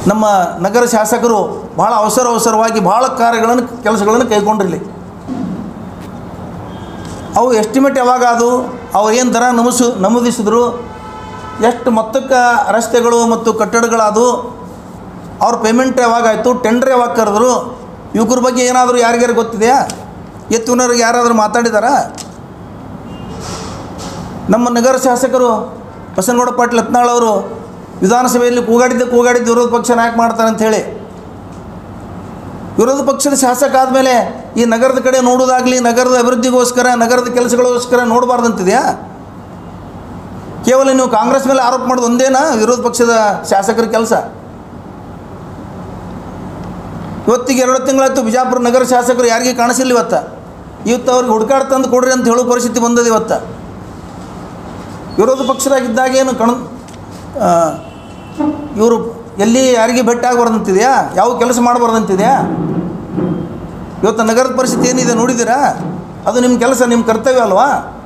ನಮ್ಮ ನಗರ ಶಾಸಕರು ಭಾಳ ಅವಸರ ಅವಸರವಾಗಿ ಭಾಳ ಕಾರ್ಯಗಳನ್ನು ಕೆಲಸಗಳನ್ನು ಕೈಗೊಂಡಿರಲಿ ಅವು ಎಸ್ಟಿಮೇಟ್ ಯಾವಾಗ ಅದು ಅವ್ರು ಏನು ದರ ನಮೂಸು ನಮೂದಿಸಿದ್ರು ಎಷ್ಟು ಮೊತ್ತಕ್ಕೆ ರಸ್ತೆಗಳು ಮತ್ತು ಕಟ್ಟಡಗಳದು ಅವ್ರ ಪೇಮೆಂಟ್ ಯಾವಾಗ ಆಯಿತು ಟೆಂಡರ್ ಯಾವಾಗ ಕರೆದ್ರು ಇವ್ರ ಬಗ್ಗೆ ಏನಾದರೂ ಯಾರಿಗಾರು ಗೊತ್ತಿದೆಯಾ ಎತ್ತುನವ್ರಿಗೆ ಯಾರಾದರೂ ಮಾತಾಡಿದಾರಾ ನಮ್ಮ ನಗರ ಶಾಸಕರು ಬಸನಗೌಡ ಪಾಟೀಲ್ ಯತ್ನಾಳ್ ಅವರು ವಿಧಾನಸಭೆಯಲ್ಲಿ ಕೂಗಾಡಿದ್ದೆ ಕೂಗಾಡಿದ್ದು ವಿರೋಧ ಪಕ್ಷ ನಾಯಕ ಮಾಡ್ತಾರೆ ಅಂತ ಹೇಳಿ ವಿರೋಧ ಪಕ್ಷದ ಶಾಸಕ ಆದಮೇಲೆ ಈ ನಗರದ ಕಡೆ ನೋಡೋದಾಗಲಿ ನಗರದ ಅಭಿವೃದ್ಧಿಗೋಸ್ಕರ ನಗರದ ಕೆಲಸಗಳಿಗೋಸ್ಕರ ನೋಡಬಾರ್ದಂತಿದೆಯಾ ಕೇವಲ ನೀವು ಕಾಂಗ್ರೆಸ್ ಮೇಲೆ ಆರೋಪ ಮಾಡೋದು ಒಂದೇನಾ ವಿರೋಧ ಪಕ್ಷದ ಶಾಸಕರ ಕೆಲಸ ಇವತ್ತಿಗೆ ಎರಡು ತಿಂಗಳಾಯ್ತು ಬಿಜಾಪುರ ನಗರ ಶಾಸಕರು ಯಾರಿಗೆ ಕಾಣಿಸಿಲ್ಲ ಇವತ್ತು ಇವತ್ತು ಅವ್ರಿಗೆ ಹುಡುಕಾಡ್ ತಂದು ಕೊಡ್ರಿ ಅಂತ ಹೇಳೋ ಪರಿಸ್ಥಿತಿ ಬಂದದ ಇವತ್ತು ವಿರೋಧ ಪಕ್ಷದಾಗಿದ್ದಾಗೇನು ಕಣ ಇವರು ಎಲ್ಲಿ ಯಾರಿಗೆ ಭೇಟಿ ಆಗಬಾರ್ದಂತಿದೆಯಾ ಯಾವ ಕೆಲಸ ಮಾಡಬಾರ್ದಂತಿದೆಯಾ ಇವತ್ತು ನಗರದ ಪರಿಸ್ಥಿತಿ ಏನಿದೆ ನೋಡಿದ್ದೀರಾ ಅದು ನಿಮ್ಮ ಕೆಲಸ ನಿಮ್ಮ ಕರ್ತವ್ಯ ಅಲ್ವಾ